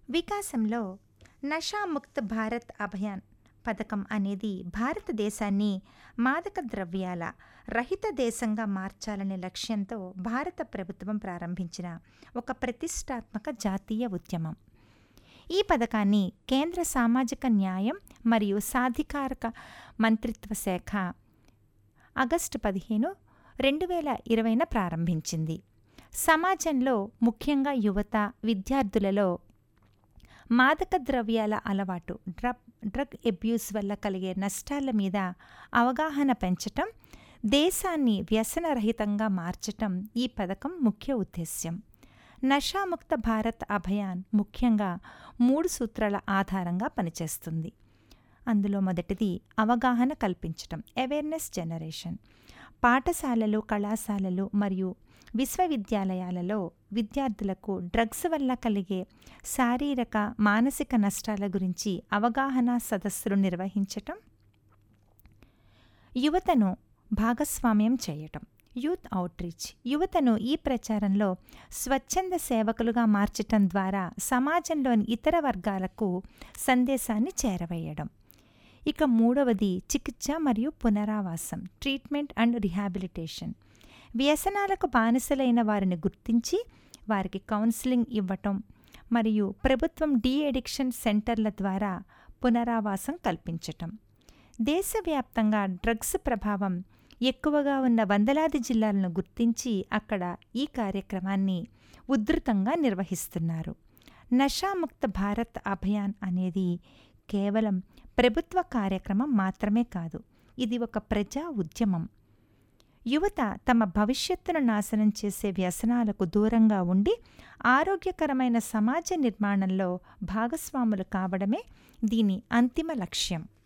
వికాసంలో నషాముక్త్ భారత్ అభియాన్ పథకం అనేది భారతదేశాన్ని మాదక ద్రవ్యాల రహిత దేశంగా మార్చాలనే లక్ష్యంతో భారత ప్రభుత్వం ప్రారంభించిన ఒక ప్రతిష్టాత్మక జాతీయ ఉద్యమం ఈ పథకాన్ని కేంద్ర సామాజిక న్యాయం మరియు సాధికారక మంత్రిత్వ శాఖ ఆగస్టు పదిహేను రెండు వేల ఇరవైన ప్రారంభించింది సమాజంలో ముఖ్యంగా యువత విద్యార్థులలో మాదక ద్రవ్యాల అలవాటు డ్రగ్ డ్రగ్ అబ్యూస్ వల్ల కలిగే నష్టాల మీద అవగాహన పెంచటం దేశాన్ని వ్యసనరహితంగా మార్చటం ఈ పథకం ముఖ్య ఉద్దేశ్యం నషాముక్త భారత్ అభియాన్ ముఖ్యంగా మూడు సూత్రాల ఆధారంగా పనిచేస్తుంది అందులో మొదటిది అవగాహన కల్పించటం అవేర్నెస్ జనరేషన్ పాఠశాలలు కళాశాలలు మరియు విశ్వవిద్యాలయాలలో విద్యార్థులకు డ్రగ్స్ వల్ల కలిగే శారీరక మానసిక నష్టాల గురించి అవగాహన సదస్సులు నిర్వహించటం యువతను భాగస్వామ్యం చేయటం యూత్ అవుట్రీచ్ యువతను ఈ ప్రచారంలో స్వచ్ఛంద సేవకులుగా మార్చటం ద్వారా సమాజంలోని ఇతర వర్గాలకు సందేశాన్ని చేరవేయడం ఇక మూడవది చికిత్స మరియు పునరావాసం ట్రీట్మెంట్ అండ్ రిహాబిలిటేషన్ వ్యసనాలకు బానిసలైన వారిని గుర్తించి వారికి కౌన్సిలింగ్ ఇవ్వటం మరియు ప్రభుత్వం డీ అడిక్షన్ సెంటర్ల ద్వారా పునరావాసం కల్పించటం దేశవ్యాప్తంగా డ్రగ్స్ ప్రభావం ఎక్కువగా ఉన్న వందలాది జిల్లాలను గుర్తించి అక్కడ ఈ కార్యక్రమాన్ని ఉధృతంగా నిర్వహిస్తున్నారు నషాముక్త భారత్ అభియాన్ అనేది కేవలం ప్రభుత్వ కార్యక్రమం మాత్రమే కాదు ఇది ఒక ప్రజా ఉద్యమం యువత తమ భవిష్యత్తును నాశనం చేసే వ్యసనాలకు దూరంగా ఉండి ఆరోగ్యకరమైన సమాజ నిర్మాణంలో భాగస్వాములు కావడమే దీని అంతిమ లక్ష్యం